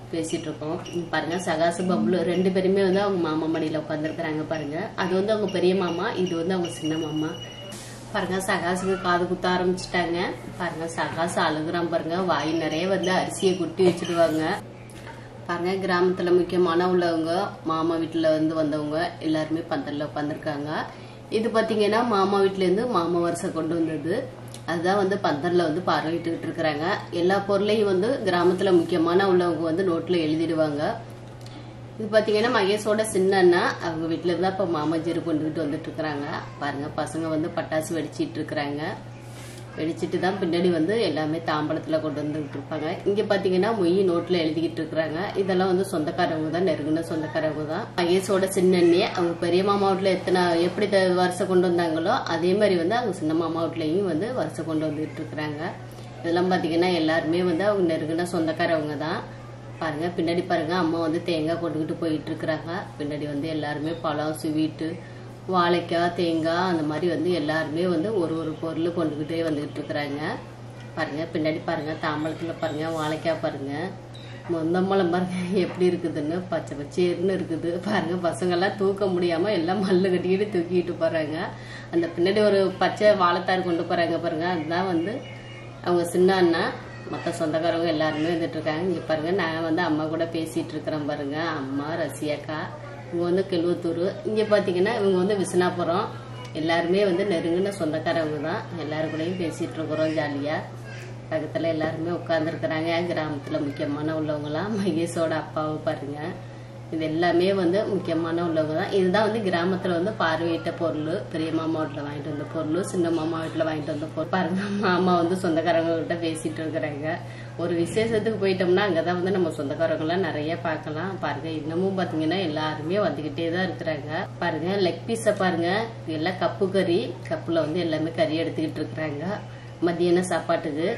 பேசிட்டு இருக்கோம் இங்க பாருங்க சகாசு பப்ளு ரெண்டு பேருமே வந்து அவங்க மாமா மடியில உட்காந்துருக்குறாங்க பாருங்க அது வந்து அவங்க பெரிய மாமா இது வந்து அவங்க சின்ன மாமா பாருங்க சகாசுக்கு காது குத்த ஆரம்பிச்சிட்டாங்க பாருங்க சகாசு அழுகுறான் பாருங்க வாய் நிறைய வந்து அரிசியை குட்டி வச்சிடுவாங்க பாருங்க கிராமத்துல முக்கியமான உள்ளவங்க மாமா வீட்டுல இருந்து வந்தவங்க எல்லாருமே பந்தல்ல உட்காந்துருக்காங்க இது பாத்தீங்கன்னா மாமா வீட்ல இருந்து மாமா வருஷம் கொண்டு வந்தது அதுதான் வந்து பந்தல்ல வந்து பார்வையிட்டுக்கிட்டு இருக்கிறாங்க எல்லா பொருளையும் வந்து கிராமத்துல முக்கியமான உள்ளவங்க வந்து நோட்ல எழுதிடுவாங்க இது பாத்தீங்கன்னா மகேஷோட சின்ன அண்ணா அவங்க வீட்டுல இருந்தா இப்ப மாமாஜிரு கொண்டுகிட்டு வந்துட்டு இருக்கிறாங்க பாருங்க பசங்க வந்து பட்டாசு வெடிச்சிட்டு இருக்கிறாங்க வெடிச்சிட்டு தான் பின்னாடி வந்து எல்லாமே தாம்பளத்துல கொண்டு வந்துகிட்டு இருப்பாங்க இங்க பாத்தீங்கன்னா மொய் நோட்ல எழுதிக்கிட்டு இருக்கிறாங்க இதெல்லாம் வந்து சொந்தக்காரவங்க தான் நெருங்கின சொந்தக்காரவங்க தான் மகேஷோட சின்ன அண்ணி அவங்க பெரிய மாமா வீட்டுல எத்தனை எப்படி த- வருஷம் கொண்டு வந்தாங்களோ அதே மாதிரி வந்து அவங்க சின்ன மாமா வீட்லயும் வந்து வருஷம் கொண்டு வந்துட்டு இருக்கிறாங்க இதெல்லாம் பாத்தீங்கன்னா எல்லாருமே வந்து அவங்க நெருங்கின சொந்தக்காரவங்க தான் பாருங்க பின்னாடி பாருங்க அம்மா வந்து தேங்காய் கொண்டுகிட்டு போயிட்டு இருக்கிறாங்க பின்னாடி வந்து எல்லாருமே பழம் ஸ்வீட்டு வாழைக்காய் தேங்காய் அந்த மாதிரி வந்து எல்லாருமே வந்து ஒரு ஒரு பொருள் கொண்டுகிட்டே வந்துகிட்டு இருக்கிறாங்க பாருங்க பின்னாடி பாருங்க தாம்பழத்துல பாருங்க வாழைக்காய் பாருங்க முந்தம்பழம் பாருங்க எப்படி இருக்குதுன்னு பச்சை பச்சேர்னு இருக்குது பாருங்க பசங்கெல்லாம் தூக்க முடியாம எல்லாம் மல்லு கட்டிக்கிட்டு தூக்கிட்டு போறாங்க அந்த பின்னாடி ஒரு பச்சை வாழைத்தார் கொண்டு போறாங்க பாருங்க அதுதான் வந்து அவங்க சின்ன அண்ணா மற்ற சொந்தக்காரவங்க எல்லாருமே வந்துட்டு இருக்காங்க இங்க பாருங்க நான் வந்து அம்மா கூட பேசிட்டு இருக்கிறேன் பாருங்க அம்மா ரசியாக்கா இவங்க வந்து கெழுவத்தூர் இங்க பாத்தீங்கன்னா இவங்க வந்து விசனாபுரம் எல்லாருமே வந்து நெருங்கின சொந்தக்காரவங்க தான் எல்லாரு கூடயும் பேசிட்டு இருக்கிறோம் ஜாலியா பக்கத்துல எல்லாருமே உட்கார்ந்துருக்குறாங்க கிராமத்துல முக்கியமான உள்ளவங்கலாம் மகேஷோட அப்பாவை பாருங்க இது எல்லாமே வந்து முக்கியமான உள்ளவங்க தான் இதுதான் வந்து கிராமத்துல வந்து பார்வையிட்ட பொருள் பெரிய மாமா வீட்டுல வாங்கிட்டு வந்த பொருள் சின்ன மாமா வீட்டுல வாங்கிட்டு வந்த பொருள் பாருங்க மாமா வந்து சொந்தக்காரங்க கிட்ட பேசிட்டு இருக்கிறாங்க ஒரு விசேஷத்துக்கு போயிட்டோம்னா அங்கதான் வந்து நம்ம சொந்தக்காரங்க எல்லாம் நிறைய பார்க்கலாம் பாருங்க இன்னமும் பாத்தீங்கன்னா எல்லாருமே வந்துகிட்டே தான் இருக்கிறாங்க பாருங்க லெக் பீஸ பாருங்க எல்லாம் கப்பு கறி கப்புல வந்து எல்லாமே கறி எடுத்துக்கிட்டு இருக்கிறாங்க மத்தியான சாப்பாட்டுக்கு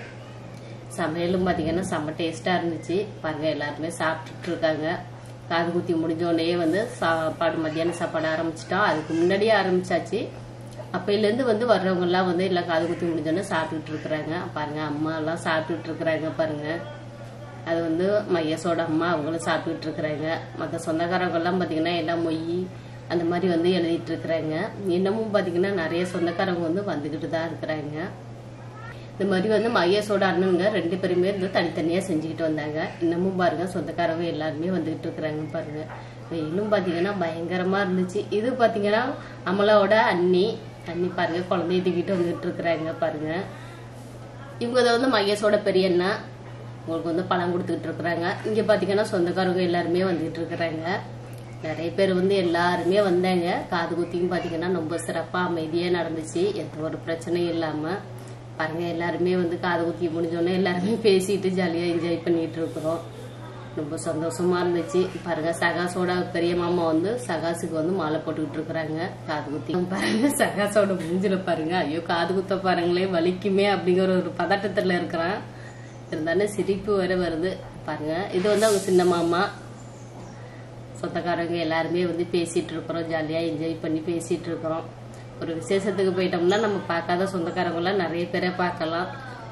சமையலும் பார்த்தீங்கன்னா செம்ம டேஸ்ட்டாக இருந்துச்சு பாருங்க எல்லாருமே சாப்பிட்டுட்டு இருக்காங்க காது குத்தி முடிஞ்சோடனே வந்து சாப்பாடு மத்தியான சாப்பாடு ஆரம்பிச்சிட்டோம் அதுக்கு முன்னாடியே ஆரம்பிச்சாச்சு அப்பையிலேருந்து வந்து வர்றவங்க எல்லாம் வந்து எல்லாம் காது குத்தி முடிஞ்சோடனே சாப்பிட்டுட்டு இருக்கிறாங்க பாருங்க அம்மா எல்லாம் சாப்பிட்டுட்டு இருக்கிறாங்க பாருங்க அது வந்து மையஸோட அம்மா அவங்களும் சாப்பிட்டுட்டு இருக்கிறாங்க மற்ற சொந்தக்காரங்க எல்லாம் பார்த்தீங்கன்னா எல்லாம் மொய் அந்த மாதிரி வந்து எழுதிட்டு இருக்கிறாங்க இன்னமும் பார்த்தீங்கன்னா நிறைய சொந்தக்காரங்க வந்து வந்துக்கிட்டு தான் இருக்கிறாங்க இந்த மாதிரி வந்து மகேஷோட அண்ணனுங்க ரெண்டு பேருமே இருந்து தனித்தனியா செஞ்சுக்கிட்டு வந்தாங்க இன்னமும் பாருங்க சொந்தக்காரங்க எல்லாருமே வந்துகிட்டு இருக்கிறாங்க பாருங்க வெயிலும் பாத்தீங்கன்னா பயங்கரமா இருந்துச்சு இது பாத்தீங்கன்னா அமலாவோட அண்ணி அண்ணி பாருங்க குழந்தைய தூக்கிட்டு வந்துகிட்டு இருக்கிறாங்க பாருங்க இவங்க இதை வந்து மகேஷோட பெரிய அண்ணா உங்களுக்கு வந்து பணம் கொடுத்துக்கிட்டு இருக்கிறாங்க இங்க பாத்தீங்கன்னா சொந்தக்காரங்க எல்லாருமே வந்துகிட்டு இருக்கிறாங்க நிறைய பேர் வந்து எல்லாருமே வந்தாங்க காது குத்தியும் பாத்தீங்கன்னா ரொம்ப சிறப்பா அமைதியா நடந்துச்சு எந்த ஒரு பிரச்சனையும் இல்லாம பாருங்க எல்லாருமே வந்து காது குத்தி முடிஞ்சோடனே எல்லாருமே பேசிட்டு ஜாலியா என்ஜாய் பண்ணிட்டு இருக்கிறோம் ரொம்ப சந்தோஷமா இருந்துச்சு பாருங்க சகாசோட பெரிய மாமா வந்து சகாசுக்கு வந்து மாலை போட்டுக்கிட்டு இருக்கிறாங்க காது குத்தி பாருங்க சகாசோட மூஞ்சில பாருங்க ஐயோ காது குத்த பாருங்களே வலிக்குமே அப்படிங்கிற ஒரு பதட்டத்துல இருக்கிறான் இருந்தாலும் சிரிப்பு வேற வருது பாருங்க இது வந்து அவங்க சின்ன மாமா சொந்தக்காரங்க எல்லாருமே வந்து பேசிட்டு இருக்கிறோம் ஜாலியா என்ஜாய் பண்ணி பேசிட்டு இருக்கிறோம் ஒரு விசேஷத்துக்கு போயிட்டோம்னா நம்ம பார்க்காத சொந்தக்காரங்க எல்லாம் நிறைய பேரை பார்க்கலாம்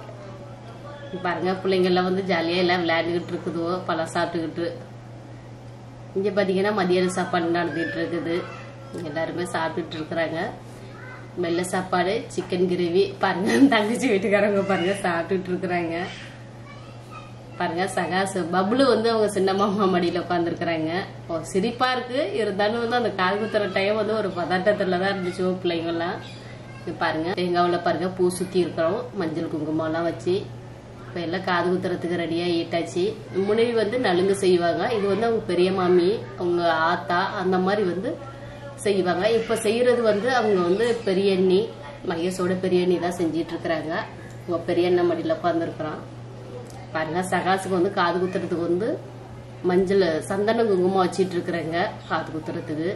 பாருங்க பிள்ளைங்க எல்லாம் வந்து ஜாலியா எல்லாம் விளையாண்டுகிட்டு இருக்குதுவோ பழம் சாப்பிட்டுக்கிட்டு இங்க பாத்தீங்கன்னா மதியான சாப்பாடு நடந்துட்டு இருக்குது எல்லாருமே சாப்பிட்டுட்டு இருக்கிறாங்க வெள்ளை சாப்பாடு சிக்கன் கிரேவி பாருங்க தங்கச்சி வீட்டுக்காரங்க பாருங்க சாப்பிட்டுட்டு இருக்கிறாங்க பாருங்க சகாசு பப்ளு வந்து அவங்க சின்ன மாமா மடியில உட்காந்துருக்குறாங்க சிரிப்பா இருக்கு இருந்தாலும் வந்து அந்த கால் குத்துற டைம் வந்து ஒரு பதட்டத்துல தான் இருந்துச்சு பிள்ளைங்க எல்லாம் இது பாருங்க தேங்காவில் பாருங்க பூ சுத்தி இருக்கிறோம் மஞ்சள் குங்குமம் எல்லாம் வச்சு இப்போ எல்லாம் காது குத்துறதுக்கு ரெடியா ஈட்டாச்சு முன்னாடி வந்து நலுங்கு செய்வாங்க இது வந்து அவங்க பெரிய மாமி அவங்க ஆத்தா அந்த மாதிரி வந்து செய்வாங்க இப்ப செய்யறது வந்து அவங்க வந்து பெரிய அண்ணி மகேஷோட பெரிய அண்ணி தான் செஞ்சிட்டு இருக்கிறாங்க உங்க பெரிய அண்ணன் மடியில உட்காந்துருக்குறான் பாருங்க சகாசுக்கு வந்து காது குத்துறதுக்கு வந்து மஞ்சள் சந்தன குங்குமம் வச்சிட்டு இருக்கிறாங்க காது குத்துறதுக்கு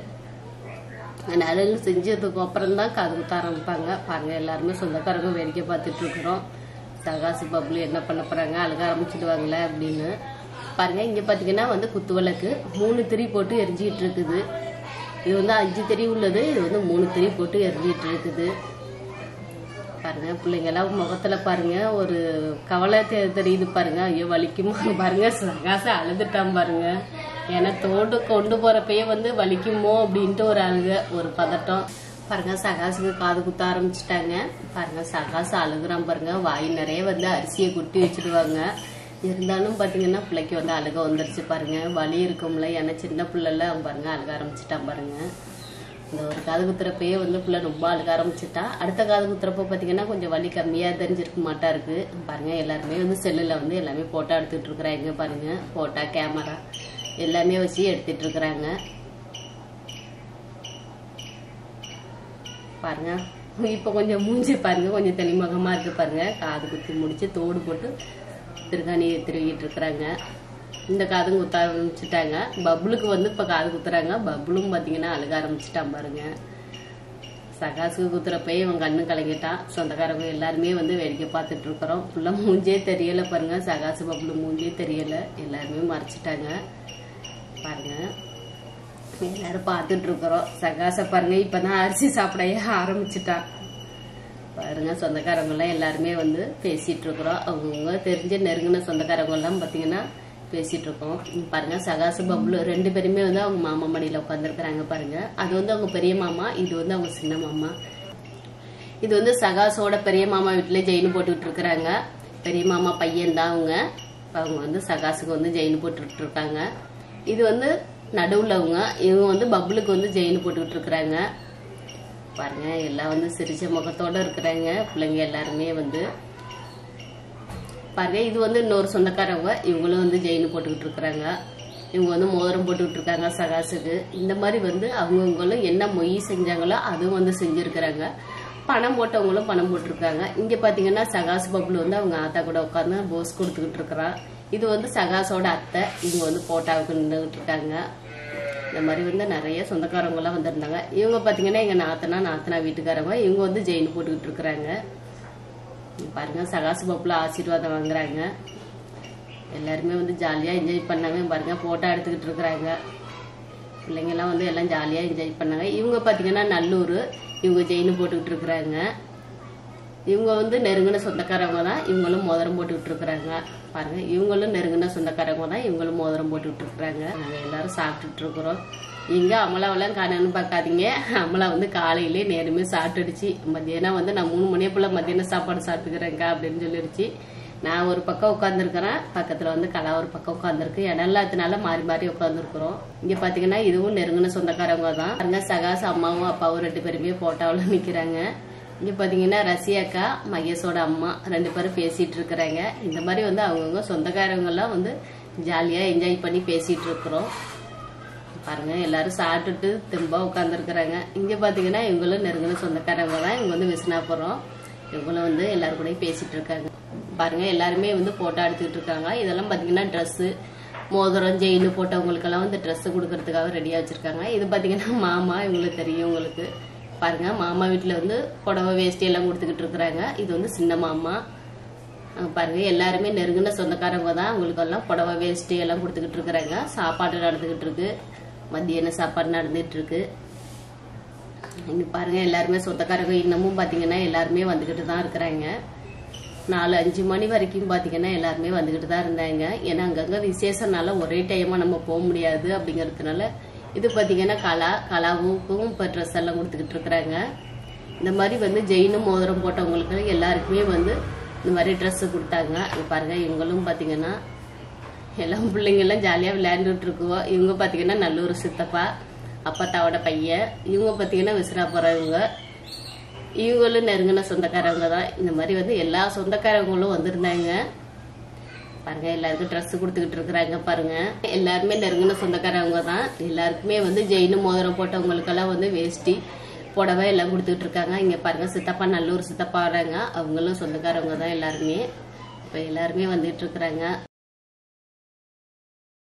நலங்கு செஞ்சதுக்கு அப்புறம் தான் காது குத்த ஆரம்பிப்பாங்க பாருங்க எல்லாருமே சொந்தக்காரங்க வேடிக்கை பார்த்துட்டு இருக்கிறோம் சகாசு பப்ளு என்ன பண்ண போறாங்க அழுக ஆரம்பிச்சிடுவாங்களே அப்படின்னு பாருங்க இங்க பாத்தீங்கன்னா வந்து குத்து விளக்கு மூணு திரி போட்டு எரிஞ்சிட்டு இருக்குது இது வந்து அஞ்சு திரி உள்ளது இது வந்து மூணு திரி போட்டு எரிஞ்சிட்டு இருக்குது பாருங்க பிள்ளைங்க எல்லாம் முகத்துல பாருங்க ஒரு கவலை தெ- தெரியுது பாருங்க ஐயோ வலிக்குமா பாருங்க சகாசம் அழுதுட்டான் பாருங்க ஏன்னா தோண்டு கொண்டு போறப்பயே வந்து வலிக்குமோ அப்படின்ட்டு ஒரு அழுக ஒரு பதட்டம் பாருங்க சகாசுக்கு காது குத்த ஆரம்பிச்சிட்டாங்க பாருங்க சகாசு அழுகுறான் பாருங்க வாய் நிறைய வந்து அரிசியை குட்டி வச்சிடுவாங்க இருந்தாலும் பாத்தீங்கன்னா பிள்ளைக்கு வந்து அழுக வந்துருச்சு பாருங்க வலி இருக்கும்ல ஏன்னா சின்ன பிள்ளைல அவன் பாருங்க அழுக ஆரம்பிச்சிட்டான் பாருங்க இந்த ஒரு காது குத்துறப்பயே வந்து பிள்ளை ரொம்ப அழுக ஆரம்பிச்சிட்டா அடுத்த காது குத்துறப்ப பாத்தீங்கன்னா கொஞ்சம் வலி கம்மியா தெரிஞ்சிருக்க மாட்டா இருக்கு பாருங்க எல்லாருமே வந்து செல்லுல வந்து எல்லாமே போட்டோ எடுத்துட்டு இருக்கிறாங்க பாருங்க போட்டா கேமரா எல்லாமே வச்சு எடுத்துட்டு இருக்கிறாங்க பாருங்க இப்ப கொஞ்சம் மூஞ்சி பாருங்க கொஞ்சம் தெளிமுகமா இருக்கு பாருங்க காது குத்தி முடிச்சு தோடு போட்டு திருகாணியை திருவிட்டு இருக்கிறாங்க இந்த காதும் குத்த ஆரம்பிச்சுட்டாங்க பப்புளுக்கு வந்து இப்ப காது குத்துறாங்க பப்புளும் பாத்தீங்கன்னா அழுக ஆரம்பிச்சுட்டான் பாருங்க சகாசுக்கு குத்துறப்பயே இவன் கண்ணு கலங்கிட்டான் சொந்தக்காரங்க எல்லாருமே வந்து வேடிக்கை பார்த்துட்டு இருக்கிறோம் ஃபுல்லா மூஞ்சே தெரியல பாருங்க சகாசு பப்புளு மூஞ்சே தெரியல எல்லாருமே மறைச்சிட்டாங்க பாருங்க எல்லாரும் பார்த்துட்டு இருக்கிறோம் சகாச பாருங்க இப்பதான் அரிசி சாப்பிடவே ஆரம்பிச்சுட்டான் பாருங்க சொந்தக்காரங்க எல்லாம் எல்லாருமே வந்து பேசிட்டு இருக்கிறோம் அவங்கவுங்க தெரிஞ்ச நெருங்கின சொந்தக்காரங்க எல்லாம் பாத்தீங்கன்னா பேசிட்டு இருக்கோம் இங்க பாருங்க சகாசு பப்ளு ரெண்டு பேருமே வந்து அவங்க மாமா மடியில உட்காந்துருக்குறாங்க பாருங்க அது வந்து அவங்க பெரிய மாமா இது வந்து அவங்க சின்ன மாமா இது வந்து சகாசோட பெரிய மாமா வீட்டுல ஜெயின் போட்டுக்கிட்டு இருக்கிறாங்க பெரிய மாமா பையன் தான் அவங்க அவங்க வந்து சகாசுக்கு வந்து ஜெயின் போட்டுக்கிட்டு இருக்காங்க இது வந்து நடுவுல அவங்க இவங்க வந்து பப்ளுக்கு வந்து ஜெயின் போட்டுக்கிட்டு இருக்கிறாங்க பாருங்க எல்லாம் வந்து சிரிச்ச முகத்தோட இருக்கிறாங்க பிள்ளைங்க எல்லாருமே வந்து பாருங்க இது வந்து இன்னொரு சொந்தக்காரவங்க இவங்களும் வந்து ஜெயின் போட்டுக்கிட்டு இருக்கிறாங்க இவங்க வந்து மோதிரம் போட்டுக்கிட்டு இருக்காங்க சகாசுக்கு இந்த மாதிரி வந்து அவங்கவுங்களும் என்ன மொய் செஞ்சாங்களோ அதுவும் வந்து செஞ்சிருக்கிறாங்க பணம் போட்டவங்களும் பணம் போட்டிருக்காங்க இங்க பாத்தீங்கன்னா சகாசு பப்ளு வந்து அவங்க ஆத்தா கூட உட்காந்து போஸ் கொடுத்துக்கிட்டு இருக்கிறா இது வந்து சகாசோட அத்தை இவங்க வந்து போட்டாவுக்கு நின்றுகிட்டு இருக்காங்க இந்த மாதிரி வந்து நிறைய சொந்தக்காரங்க எல்லாம் வந்திருந்தாங்க இவங்க பாத்தீங்கன்னா எங்க நாத்தனா நாத்தனா வீட்டுக்காரங்க இவங்க வந்து ஜெயின் போட்டுக்கிட்டு இருக்கிறாங்க இங்க பாருங்க சகாசு பப்புல ஆசீர்வாதம் வாங்குறாங்க எல்லாருமே வந்து ஜாலியா என்ஜாய் பண்ணாங்க பாருங்க போட்டோ எடுத்துக்கிட்டு இருக்கிறாங்க பிள்ளைங்க எல்லாம் வந்து எல்லாம் ஜாலியா என்ஜாய் பண்ணாங்க இவங்க பாத்தீங்கன்னா நல்லூர் இவங்க ஜெயின் போட்டுக்கிட்டு இருக்கிறாங்க இவங்க வந்து நெருங்கின சொந்தக்காரவங்க தான் இவங்களும் மோதிரம் போட்டுக்கிட்டு இருக்கிறாங்க பாருங்க இவங்களும் நெருங்கின சொந்தக்காரவங்க தான் இவங்களும் மோதிரம் போட்டுக்கிட்டு இருக்கிறாங்க நாங்க எல்லாரும் சாப்பிட்டுட்டு இருக்கிறோம் இங்க அமலாவெல்லாம் காணன்னு பார்க்காதீங்க அமலா வந்து காலையிலே நேரமே சாப்பிட்டுடுச்சு மத்தியானம் வந்து நான் மூணு மணியை போல மத்தியானம் சாப்பாடு சாப்பிட்டுக்கிறேங்க அப்படின்னு சொல்லிடுச்சு நான் ஒரு பக்கம் உட்காந்துருக்கிறேன் பக்கத்துல வந்து கலா ஒரு பக்கம் உட்காந்துருக்கு இடம் இல்லாததுனால மாறி மாறி உட்காந்துருக்குறோம் இங்க பாத்தீங்கன்னா இதுவும் நெருங்கின சொந்தக்காரவங்க தான் பாருங்க சகாஸ் அம்மாவும் அப்பாவும் ரெண்டு பேருமே போட்டோவில் நிக்கிறாங்க இங்க பாத்தீங்கன்னா ரசி அக்கா மகேஷோட அம்மா ரெண்டு பேரும் பேசிட்டு இருக்கிறாங்க இந்த மாதிரி வந்து அவங்கவுங்க சொந்தக்காரங்க எல்லாம் வந்து ஜாலியா என்ஜாய் பண்ணி பேசிட்டு இருக்கிறோம் பாருங்க எல்லாரும் சாப்பிட்டுட்டு திரும்ப உட்காந்துருக்குறாங்க இங்க பாத்தீங்கன்னா இவங்களும் நெருங்கின சொந்தக்காரங்க தான் இவங்க வந்து விசுனாப்புறம் இவங்களும் வந்து எல்லாரு கூடயும் பேசிட்டு இருக்காங்க பாருங்க எல்லாருமே வந்து போட்டோ எடுத்துக்கிட்டு இருக்காங்க இதெல்லாம் பாத்தீங்கன்னா Dress மோதிரம் செயின் போட்டவங்களுக்கெல்லாம் வந்து Dress கொடுக்கறதுக்காக ரெடியா வச்சிருக்காங்க இது பாத்தீங்கன்னா மாமா இவங்களுக்கு தெரியும் உங்களுக்கு பாருங்க மாமா வீட்டுல வந்து புடவை வேஷ்டி எல்லாம் கொடுத்துக்கிட்டு இருக்கிறாங்க இது வந்து சின்ன மாமா அங்க பாருங்க எல்லாருமே நெருங்கின சொந்தக்காரங்க தான் அவங்களுக்கு எல்லாம் புடவை வேஷ்டி எல்லாம் கொடுத்துக்கிட்டு இருக்கிறாங்க சாப்பாடு நடந்துகிட்டு இருக்கு மத்தியான சாப்பாடு நடந்துட்டு இருக்கு இங்க பாருங்க எல்லாருமே சொந்தக்காரங்க இன்னமும் பாத்தீங்கன்னா எல்லாருமே வந்துகிட்டு தான் இருக்கிறாங்க நாலு அஞ்சு மணி வரைக்கும் பாத்தீங்கன்னா எல்லாருமே வந்துகிட்டு தான் இருந்தாங்க ஏன்னா அங்கங்க விசேஷம்னால ஒரே டைமா நம்ம போக முடியாது அப்படிங்கறதுனால இது பாத்தீங்கன்னா கலா கலாவுக்கும் இப்ப ட்ரெஸ் எல்லாம் கொடுத்துக்கிட்டு இருக்கிறாங்க இந்த மாதிரி வந்து ஜெயினும் மோதிரம் போட்டவங்களுக்கு எல்லாருக்குமே வந்து இந்த மாதிரி Dress கொடுத்தாங்க இங்க பாருங்க இவங்களும் பாத்தீங்கன்னா எல்லாம் பிள்ளைங்க எல்லாம் ஜாலியா விளையாண்டுட்டு இருக்குவோம் இவங்க பாத்தீங்கன்னா நல்லூர் சித்தப்பா அப்பத்தாவோட பையன் இவங்க பாத்தீங்கன்னா விசிறாப்புறவங்க இவங்களும் நெருங்கின சொந்தக்காரவங்க தான் இந்த மாதிரி வந்து எல்லா சொந்தக்காரவங்களும் வந்திருந்தாங்க பாருங்க எல்லாருக்கும் Dress கொடுத்துக்கிட்டு இருக்கிறாங்க பாருங்க எல்லாருமே நெருங்கின சொந்தக்காரவங்க தான் எல்லாருக்குமே வந்து ஜெயின் மோதிரம் போட்டவங்களுக்கெல்லாம் வந்து வேஷ்டி புடவை எல்லாம் கொடுத்துட்டு இருக்காங்க இங்க பாருங்க சித்தப்பா நல்லூர் சித்தப்பா வராங்க அவங்களும் சொந்தக்காரவங்க தான் எல்லாருமே இப்ப எல்லாருமே வந்துட்டு இருக்கிறாங்க